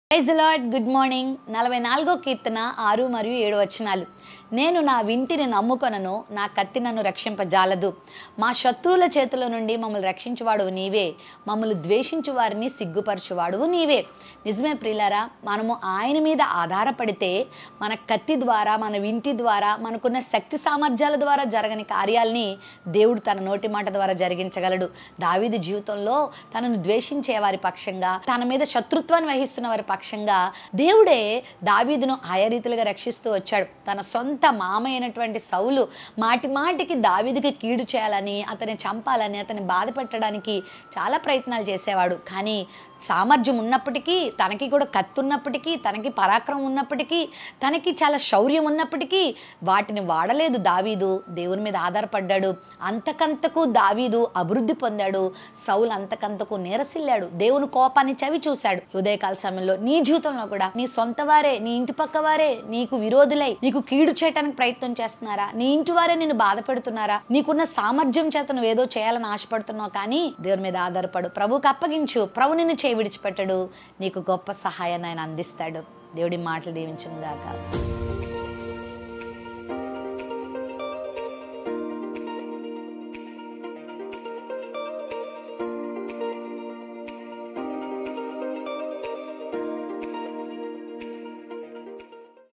praise lord good morning నలభై నాలుగో కీర్తన ఆరు మరియు ఏడు వచనాలు నేను నా వింటిని నమ్ముకొనను నా కత్తి నన్ను రక్షింపజాలదు మా శత్రువుల చేతుల నుండి మమ్మల్ని రక్షించువాడువు నీవే మమ్మల్ని ద్వేషించు వారిని సిగ్గుపరచువాడువు నీవే నిజమే ప్రియులారా మనము ఆయన మీద ఆధారపడితే మన కత్తి ద్వారా మన వింటి ద్వారా మనకున్న శక్తి సామర్థ్యాల ద్వారా జరగని కార్యాల్ని దేవుడు తన నోటి మాట ద్వారా జరిగించగలడు దావీదు జీవితంలో తనను ద్వేషించే వారి పక్షంగా తన మీద శత్రుత్వాన్ని వహిస్తున్న వారి పక్షంగా దేవుడే దావీదును ఆయా రీతిలుగా రక్షిస్తూ వచ్చాడు తన సొంత మామ అయినటువంటి సౌలు మాటి మాటికి దావీదుకి కీడు చేయాలని అతన్ని చంపాలని అతన్ని బాధ పెట్టడానికి చాలా ప్రయత్నాలు చేసేవాడు కానీ సామర్థ్యం ఉన్నప్పటికీ తనకి కూడా కత్తి ఉన్నప్పటికీ తనకి పరాక్రమం ఉన్నప్పటికీ తనకి చాలా శౌర్యం ఉన్నప్పటికీ వాటిని వాడలేదు దావీదు దేవుని మీద ఆధారపడ్డాడు అంతకంతకు దావీదు అభివృద్ధి పొందాడు సౌలు అంతకంతకు నీరసిల్లాడు దేవుని కోపాన్ని చవి చూశాడు ఉదయకాల సమయంలో నీ జీవితంలో కూడా నీ సొంత వారే నీ ఇంటి పక్క వారే నీకు విరోధులై నీకు కీడు చేయడానికి ప్రయత్నం చేస్తున్నారా నీ ఇంటి వారే నిన్ను బాధ పెడుతున్నారా నీకున్న సామర్థ్యం చేత నువ్వు ఏదో చేయాలని ఆశపడుతున్నావు కానీ దేవుని మీద ఆధారపడు ప్రభుకి అప్పగించు ప్రభు నిన్ను చేయి విడిచిపెట్టడు నీకు గొప్ప సహాయాన్ని ఆయన అందిస్తాడు దేవుడి మాటలు దీవించును గాక